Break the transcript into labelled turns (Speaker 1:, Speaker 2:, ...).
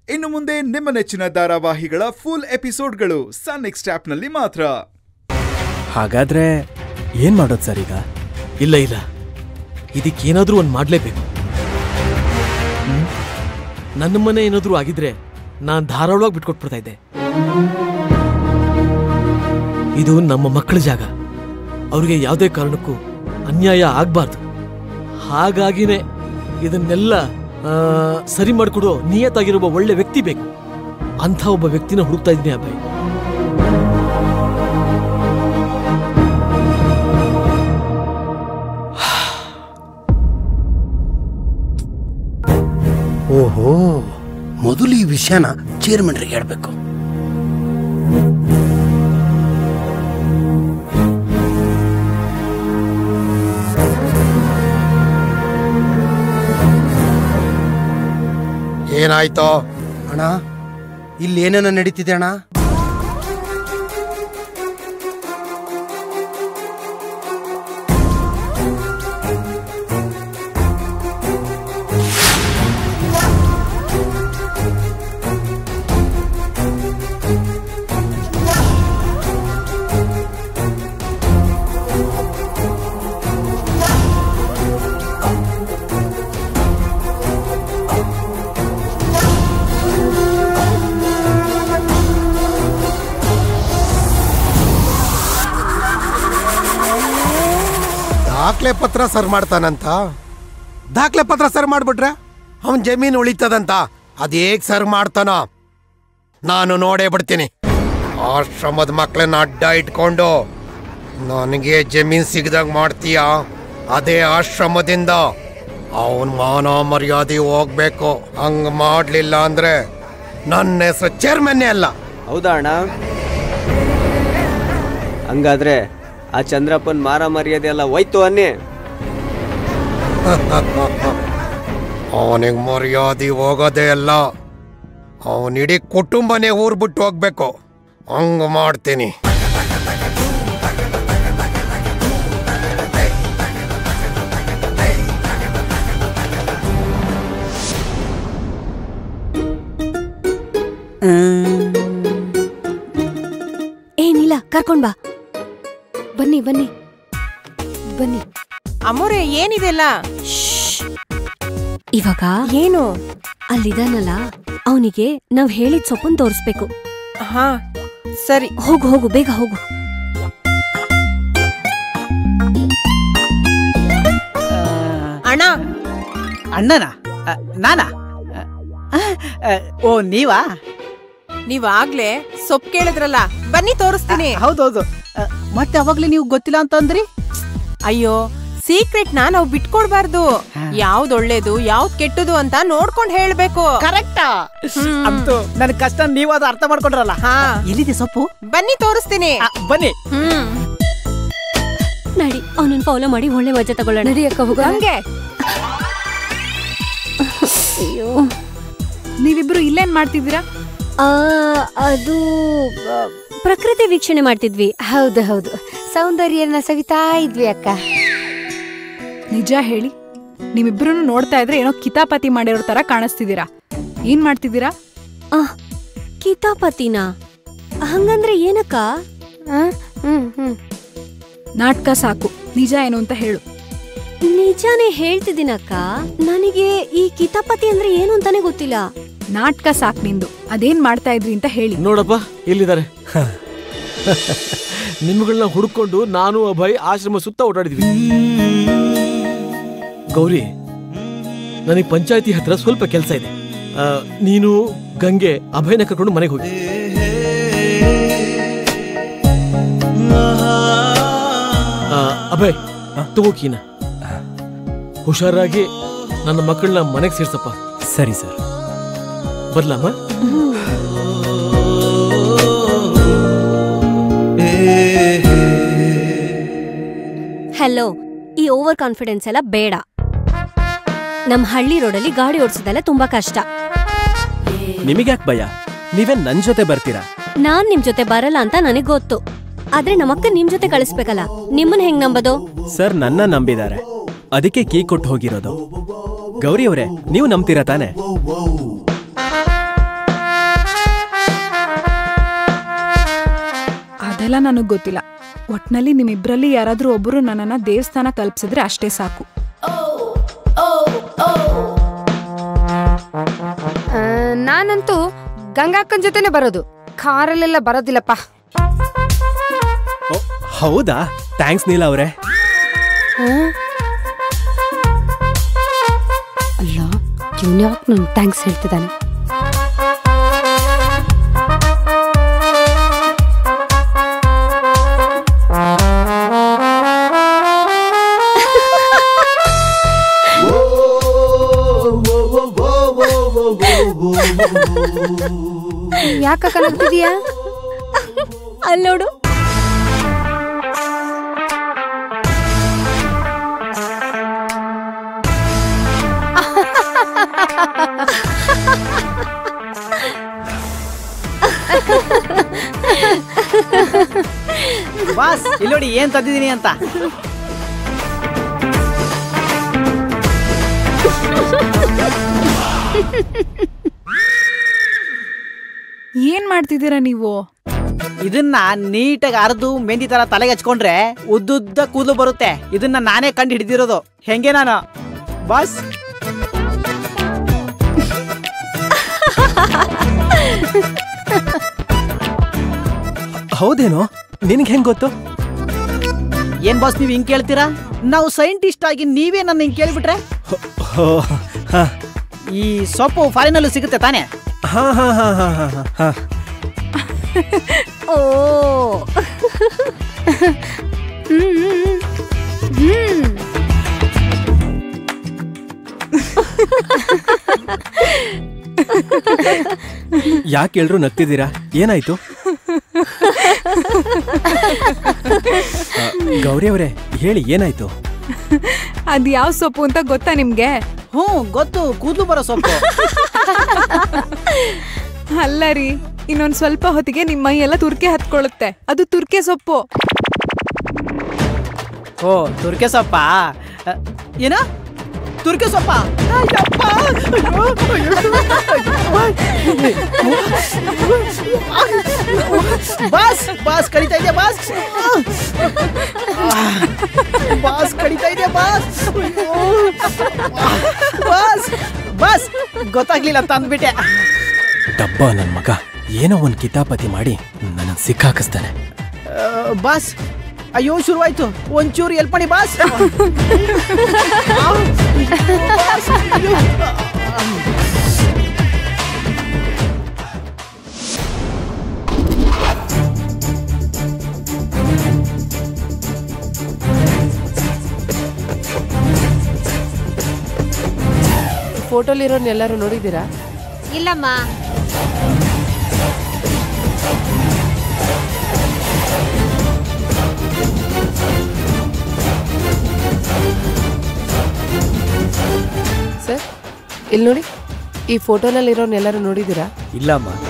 Speaker 1: ಇನ್ನು ಮುಂದೆ ನಿಮ್ಮ ನೆಚ್ಚಿನ ಧಾರಾವಾಹಿಗಳ ಫುಲ್ ಎಪಿಸೋಡ್ಗಳು ಸನ್ ನೆಕ್ಸ್ಟ್ ಆಪ್ನಲ್ಲಿ ಮಾತ್ರ
Speaker 2: ಹಾಗಾದ್ರೆ ಏನ್ ಮಾಡೋದು ಸರ್ ಈಗ
Speaker 3: ಇಲ್ಲ ಇಲ್ಲ ಇದಕ್ಕೇನಾದ್ರೂ ಒಂದು ಮಾಡಲೇಬೇಕು ನನ್ನ ಮನೆ ಏನಾದ್ರೂ ಆಗಿದ್ರೆ ನಾನು ಧಾರಾಳವಾಗಿ ಬಿಟ್ಕೊಟ್ಬಿಡ್ತಾ ಇದ್ದೆ ಇದು ನಮ್ಮ ಮಕ್ಕಳ ಜಾಗ ಅವ್ರಿಗೆ ಯಾವುದೇ ಕಾರಣಕ್ಕೂ ಅನ್ಯಾಯ ಆಗ್ಬಾರ್ದು ಹಾಗಾಗಿನೇ ಇದನ್ನೆಲ್ಲ ಆ, ಸರಿ ಮಾಡಿಕೊಡೋ ನಿಯತ್ತಾಗಿರುವ ಒಳ್ಳೆ ವ್ಯಕ್ತಿ ಬೇಕು ಅಂಥ ಒಬ್ಬ ವ್ಯಕ್ತಿನ ಹುಡುಕ್ತಾ ಇದ್ದೀನಿ ಅಭಯ್
Speaker 4: ಓಹೋ ಮೊದಲು ಈ ವಿಷಯನ ಚೇರ್ಮನ್ರಿಗೆ ಹೇಳ್ಬೇಕು ಏನಾಯ್ತೋ ಅಣ್ಣ ಇಲ್ಲಿ ಏನೇನೋ ನಡೀತಿದೆ ಅಣ್ಣ ದಾಖಲೆ ಪತ್ರ ಸರ್ ಮಾಡ್ತಾನಂತ ದಾಖಲೆ ಪತ್ರ ಸರ್ ಮಾಡ್ಬಿಟ್ರೆ ಅವನ್ ಜಮೀನು ಉಳಿತದಂತ ಅದ್ ಹೇಗ್ ಸರ್ ಮಾಡ್ತಾನ ನಾನು ನೋಡೇ ಬಿಡ್ತೀನಿ ಆಶ್ರಮದ ಮಕ್ಳನ್ನ ಅಡ್ಡ ಇಟ್ಕೊಂಡು ನನಗೆ ಜಮೀನ್ ಸಿಗದಂಗ್ ಮಾಡ್ತೀಯ ಅದೇ ಆಶ್ರಮದಿಂದ ಅವನ್ ಮಾನ ಮರ್ಯಾದೆ ಹೋಗ್ಬೇಕು ಹಂಗ್ ಮಾಡ್ಲಿಲ್ಲ ಅಂದ್ರೆ ನನ್ನ ಹೆಸರು ಚೇರ್ಮನ್ನೇ ಅಲ್ಲ
Speaker 5: ಹೌದಾ ಅಣ್ಣ ಹಂಗಾದ್ರೆ ಆ ಚಂದ್ರಪ್ಪನ್ ಮಾರ ಮರ್ಯಾದೆ ಎಲ್ಲ ಹೋಯ್ತು ಅನ್ನಿ
Speaker 4: ಅವನಿಗೆ ಮರ್ಯಾದೆ ಹೋಗೋದೇ ಅಲ್ಲ ಅವನ ಇಡೀ ಕುಟುಂಬನೇ ಊರ್ ಬಿಟ್ಟು ಹೋಗ್ಬೇಕು ಹಂಗ ಮಾಡ್ತೀನಿ
Speaker 6: ಏನಿಲ್ಲ ಕರ್ಕೊಂಡ್ ಬಾ ಬನ್ನಿ ಬನ್ನಿ ಬನ್ನಿ
Speaker 7: ಅಮ್ಮೋರೆ ಏನಿದೆಲ್ಲ
Speaker 6: ಇವಾಗ
Speaker 7: ಏನು
Speaker 6: ಅಲ್ಲಿದಾನಲ್ಲ ಅವನಿಗೆ ನಾವ್ ಹೇಳಿದ್ ಸೊಪ್ಪನ್ ತೋರಿಸ್ಬೇಕು
Speaker 7: ಹಾ ಸರಿ
Speaker 6: ಹೋಗು ಹೋಗು ಬೇಗ ಹೋಗು
Speaker 7: ಅಣ್ಣ
Speaker 8: ಅಣ್ಣನ ಅ, ನಾನಾ ಅ, ಅ, ಓ ನೀವಾ
Speaker 7: ನೀವಾಗ್ಲೇ ಸೊಪ್ಪು ಕೇಳಿದ್ರಲ್ಲ ಬನ್ನಿ ತೋರಿಸ್ತೀನಿ
Speaker 8: ಹೌದೌದು ಅ, ಮತ್ತೆ ಅವಾಗ್ಲೇ ನೀವು ಗೊತ್ತಿಲ್ಲ ಅಂತಂದ್ರಿ
Speaker 7: ಅಯ್ಯೋ ಸೀಕ್ರೆಟ್ ನ ನಾವು ಬಿಟ್ಕೊಡ್ಬಾರ್ದು ಯಾವ್ದ್ ಒಳ್ಳೇದು ಯಾವ್ದ್ ಕೆಟ್ಟದು ಅಂತ ನೋಡ್ಕೊಂಡ್ ಹೇಳ್ಬೇಕು
Speaker 8: ಕರೆಕ್ಟಾ ಅಂತೂ ನನ್ನ ಕಷ್ಟ ನೀವು ಅದು ಅರ್ಥ ಮಾಡ್ಕೊಂಡ್ರಲ್ಲ
Speaker 7: ಹಾ
Speaker 8: ಎಲ್ಲಿದೆ ಸೊಪ್ಪು
Speaker 7: ಬನ್ನಿ ತೋರಿಸ್ತೀನಿ
Speaker 8: ಅ, ಬನ್ನಿ
Speaker 7: ಹ್ಮ್
Speaker 6: ನಡಿ ಅವನನ್ನ ಫಾಲೋ ಮಾಡಿ ಒಳ್ಳೆ ಮಜಾ ತಗೊಳ್ಳೋಣ ನಡಿ ಅಕ್ಕ ಹೋಗ
Speaker 7: ಹಂಗೆ
Speaker 6: ಅಯ್ಯೋ
Speaker 9: ನೀವಿಬ್ರು ಇಲ್ಲೇನ್ ಮಾಡ್ತಿದ್ದೀರಾ
Speaker 6: ಆ, ಅದು ಆ, ಪ್ರಕೃತಿ ವೀಕ್ಷಣೆ ಮಾಡ್ತಿದ್ವಿ
Speaker 10: ಹೌದು ಹೌದು ಸೌಂದರ್ಯನ ಸವಿತಾ ಇದ್ವಿ ಅಕ್ಕ
Speaker 9: ನಿಜ ಹೇಳಿ ನೀವಿಬ್ರು ನೋಡ್ತಾ ಇದ್ರೆ ಏನೋ ಕಿತಾಪತಿ ಮಾಡಿರೋ ತರ ಕಾಣಿಸ್ತಿದ್ದೀರಾ ಏನ್ ಮಾಡ್ತಿದ್ದೀರಾ
Speaker 6: ಆ, ಕಿತಾಪತಿನಾ ಹಂಗಂದ್ರೆ ಏನಕ್ಕ
Speaker 10: ಹ್ಮ್ ಹ್ಮ್
Speaker 9: ನಾಟಕ ಸಾಕು ನಿಜ ಏನು ಅಂತ ಹೇಳು
Speaker 6: ನಿಜಾನೇ ಹೇಳ್ತಿದ್ದೀನಕ್ಕ ನನಗೆ ಈ ಕಿತಾಪತಿ ಅಂದ್ರೆ ಏನು ಅಂತಾನೆ ಗೊತ್ತಿಲ್ಲ
Speaker 9: ನಾಟಕ ಸಾಕ್ ನಿಂದು ಅದೇನ್ ಮಾಡ್ತಾ ಇದ್ರಿ ಅಂತ ಹೇಳಿ
Speaker 3: ನೋಡಪ್ಪ ಇಲ್ಲಿದ್ದಾರೆ ನಿಮ್ಗಳನ್ನ ಹುಡುಕೊಂಡು ನಾನು ಅಭಯ್ ಆಶ್ರಮ ಸುತ್ತ ಓಡಾಡಿದ್ವಿ ಗೌರಿ ನನಗೆ ಪಂಚಾಯತಿ ಹತ್ರ ಸ್ವಲ್ಪ ಕೆಲಸ ಇದೆ ಆ, ನೀನು ಗಂಗೆ ಅಭಯನ ಕರ್ಕೊಂಡು ಮನೆಗೆ ಹೋಗಿ ಆ, ಅಭಯ್ ತಗೋ ಕೀನ ಹುಷಾರಾಗಿ ನನ್ನ ಮಕ್ಕಳನ್ನ ಮನೆಗೆ ಸೇರ್ಸಪ್ಪ
Speaker 2: ಸರಿ ಸರ್
Speaker 3: ಬರ್ಲಮ್ಮ
Speaker 6: ಹಲೋ ಈ ಓವರ್ ಕಾನ್ಫಿಡೆನ್ಸ್ ಎಲ್ಲ ಬೇಡ ನಮ್ ಹಳ್ಳಿ ರೋಡಲ್ಲಿ ಗಾಡಿ ಓಡಿಸೋದೆಲ್ಲ ತುಂಬಾ ಕಷ್ಟ
Speaker 2: ನಿಮಗ್ಯಾಕ್ ಭಯ ನೀವೇನ್ ನನ್ ಜೊತೆ ಬರ್ತೀರಾ
Speaker 6: ನಾನ್ ನಿಮ್ ಜೊತೆ ಬರಲ್ಲ ಅಂತ ನನಗ್ ಗೊತ್ತು ಆದ್ರೆ ನಮ್ಮಕ್ಕ ನಿಮ್ ಜೊತೆ ಕಳಿಸ್ಬೇಕಲ್ಲ ನಿಮ್ಮನ್ ಹೆಂಗ್ ನಂಬೋದು
Speaker 2: ಸರ್ ನನ್ನ ನಂಬಿದ್ದಾರೆ ಅದಕ್ಕೆ ಕೀ ಕೊಟ್ಟು ಹೋಗಿರೋದು ಗೌರಿ ಅವರೇ ನೀವು ನಂಬ್ತೀರಾ ತಾನೆ
Speaker 9: ಅದೆಲ್ಲ ನನಗ್ ಗೊತ್ತಿಲ್ಲ ಒಟ್ನಲ್ಲಿ ನಿಮ್ಮಿಬ್ರಲ್ಲಿ ಯಾರಾದ್ರೂ ಒಬ್ಬರು ನನ್ನನ್ನ ದೇವಸ್ಥಾನ ಕಲ್ಪಿಸಿದ್ರೆ ಅಷ್ಟೇ ಸಾಕು
Speaker 10: ಆ, ನಾನಂತೂ ಗಂಗಾಕ್ಕನ್ ಜೊತೆನೆ ಬರೋದು ಕಾರಲ್ಲೆಲ್ಲ ಬರೋದಿಲ್ಲಪ್ಪ
Speaker 2: ಓ, ಹೌದಾ ಥ್ಯಾಂಕ್ಸ್ ನೀಲ ಅವರೇ
Speaker 10: ಆ? ಅಲ್ಲ ಇವ್ನು ಯಾಕೆ ನನ್ ಥ್ಯಾಂಕ್ಸ್ ಹೇಳ್ತಿದ್ದಾನೆ ಯಾಕ ನಗ್ತಿದೀಯಾ
Speaker 6: ಅಲ್ಲೋಡು
Speaker 8: ಬಾಸ್ ಇಲ್ಲಿ ನೋಡಿ ಏನ್ ತಂದಿದ್ದೀನಿ ಅಂತ
Speaker 9: ಏನ್ ಮಾಡ್ತಿದ್ದೀರಾ ನೀವು
Speaker 8: ಇದನ್ನ ನೀಟಾಗಿ ಅರ್ದು ಮೆಂದಿ ತರ ತಲೆಗೆ ಹಚ್ಕೊಂಡ್ರೆ ಉದ್ದುದ್ದ ಕೂದಲು ಬರುತ್ತೆ ಇದನ್ನ ನಾನೇ ಕಂಡು ಹಿಡಿದಿರೋದು ಹೆಂಗೆ ನಾನು ಬಾಸ್
Speaker 2: ಹೌದೇನೋ ನಿನಗೆ ಹೆಂಗ್ ಗೊತ್ತು
Speaker 8: ಏನ್ ಬಾಸ್ ನೀವು ಹಿಂಗ್ ಕೇಳ್ತೀರಾ ನಾವು ಸೈಂಟಿಸ್ಟ್ ಆಗಿ ನೀವೇ ನನ್ನ ಹಿಂಗ್ ಕೇಳ್ಬಿಟ್ರೆ
Speaker 2: ಹೋ, ಹಾ
Speaker 8: ಈ ಸೊಪ್ಪು ಫಾರಿನಲ್ಲೂ ಸಿಗುತ್ತೆ ತಾನೇ
Speaker 2: ಹಾ ಹಾ ಹಾ ಹಾ ಹಾ ಹಾ ಹಾ
Speaker 6: ಓ
Speaker 2: ಯಾಕೆ ಎಲ್ರು ನಗ್ತಿದ್ದೀರಾ ಏನಾಯ್ತು ಆ, ಗೌರಿ ಅವರೇ ಹೇಳಿ ಏನಾಯ್ತು
Speaker 9: ಅದ್ ಯಾವ ಸೊಪ್ಪು ಅಂತ ಗೊತ್ತಾ ನಿಮ್ಗೆ
Speaker 8: ಹ್ಞೂ ಗೊತ್ತು ಕೂದಲು ಬರೋ ಸೊಪ್ಪು
Speaker 9: ಅಲ್ಲ ರೀ ಇನ್ನೊಂದ್ ಸ್ವಲ್ಪ ಹೊತ್ತಿಗೆ ನಿಮ್ಮ ಮೈ ಎಲ್ಲ ತುರ್ಕೆ ಹತ್ಕೊಳ್ಳುತ್ತೆ ಅದು ತುರ್ಕೆ ಸೊಪ್ಪು
Speaker 8: ಓ ತುರ್ಕೆ ಸೊಪ್ಪ ಅ, ಏನ ತುರ್ಕೆ ಸೊಪ್ಪ ಅಯ್ಯಪ್ಪ! ಬಾಸ್ ಬಾಸ್ ಕಡಿತಾ ಇದೆ ಬಾಸ್ ಬಾಸ್ ಕಡಿತಾ ಇದೆ ಬಾಸ್ ಬಾಸ್ ಬಾಸ್ ಗೊತ್ತಾಗ್ಲಿಲ್ಲ ತಂದ್ಬಿಟ್ಟೆ
Speaker 2: ಡಬ್ಬ ನನ್ ಮಗ ಏನೋ ಒಂದ್ ಕಿತಾಪತಿ ಮಾಡಿ ನನ್ನ ಸಿಕ್ಕಾಕಿಸ್ತಾನೆ
Speaker 8: ಆ, ಬಾಸ್ ಅಯ್ಯೋ ಶುರುವಾಯ್ತು ಒಂಚೂರು ಎಲ್ಪ್ ಮಾಡಿ ಬಾಸ್ ಬಾಸ್, ಅಯ್ಯೋ.
Speaker 11: ಫೋಟೋಲಿರೋನ್ ಎಲ್ಲರೂ ನೋಡಿದ್ದೀರಾ
Speaker 10: ಇಲ್ಲಮ್ಮ
Speaker 11: ಸರ್ ಇಲ್ಲಿ ನೋಡಿ ಈ ಫೋಟೋನಲ್ಲಿ ಇರೋನ್ ಎಲ್ಲರೂ ನೋಡಿದ್ದೀರಾ
Speaker 5: ಇಲ್ಲಮ್ಮ